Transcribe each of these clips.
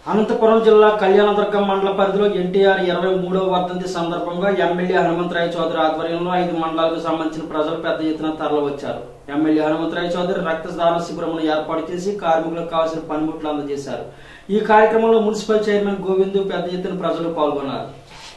అనంతపురం జిల్లా కళ్యాణదుర్గం మండల పరిధిలో ఎన్టీఆర్ ఇరవై మూడవ వర్ధంతి సందర్భంగా ఎమ్మెల్యే హనుమంతరాయ చౌదరి ఆధ్వర్యంలో ఐదు మండలాలకు సంబంధించిన ప్రజలు పెద్ద ఎత్తున తరలివచ్చారు ఎమ్మెల్యే హనుమంతరాయ చౌదరి రక్తదాన శిబిరమును ఏర్పాటు చేసి కార్మికులకు కావాల్సిన పనిముట్లు అందజేశారు ఈ కార్యక్రమంలో మున్సిపల్ చైర్మన్ గోవింద్ పెద్ద ఎత్తున ప్రజలు పాల్గొన్నారు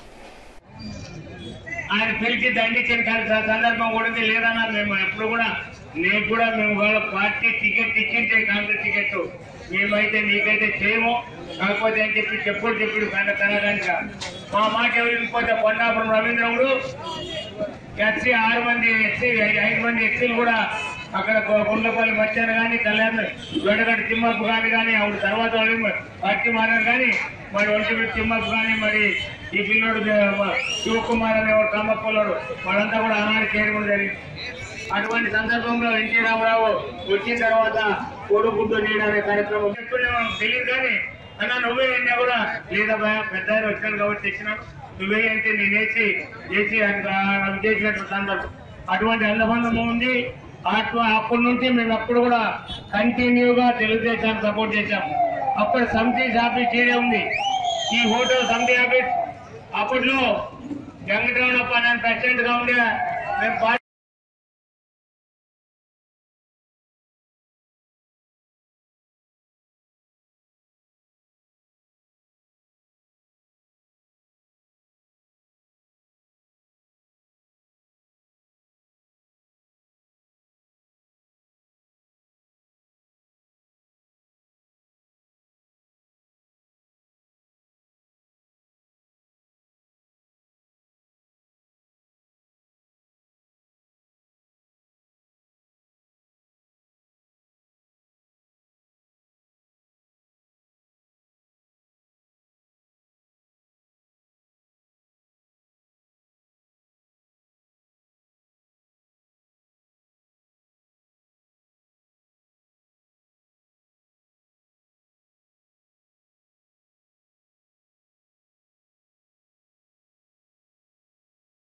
ఆయన పిలిచి దండించిన కానీ స- సందర్భం కూడా ఉంది లేదన్నారు మేము ఎప్పుడు కూడా నీకు కూడా మేము వాళ్ళ పార్టీ టికెట్ ఇచ్చింటే కాంగ్రెస్ టికెట్ మేమైతే నీకైతే చేయము కాకపోతే అని చెప్పి చెప్పుడు చెప్పుడు కనుక కనడానికి మా మాట ఎవరు వినిపోతే పొన్నాపురం రవీంద్రముడు ఎస్సీ ఆరు మంది ఎస్సీ ఐదు మంది ఎస్సీలు కూడా అక్కడ గొ- గుండ్లపల్లి మచ్చాను కానీ కళ్యాణ్ గొడగడ్డ తిమ్మప్పు కానీ కానీ ఆవిడ తర్వాత వాళ్ళు పార్టీ మారారు కానీ మరి ఒంటిమిడి తిమ్మప్పు కానీ మరి ఈ పిల్లోడు జ- శివకుమార్ అనే ఒక కమ్మప్పలోడు వాళ్ళంతా కూడా ఆనాడు చేయడం జరిగింది అటువంటి సందర్భంలో ఎన్టీ రామారావు వచ్చిన తర్వాత కొడుకుంటూ నీడు అనే కార్యక్రమం చెప్తుండే మనకు తెలియదు కానీ అన్న నువ్వే అయినా కూడా లేదా భయ పెద్ద ఆయన వచ్చాను కాబట్టి తెచ్చినాను నువ్వే అంటే నేను వేసి వేసి అవి చేసినట్టు సందర్భం అటువంటి అనుబంధం ఉంది అటు అప్పటి నుంచి మేము అప్పుడు కూడా కంటిన్యూగా తెలుగుదేశాన్ని సపోర్ట్ చేశాం అప్పుడు సమితి ఆఫీస్ ఈడే ఉంది ఈ హోటల్ సమితి ఆఫీస్ అప్పట్లో వెంకటరమణప్ప నేను ప్రెసిడెంట్ గా ఉండే మేము పార్టీ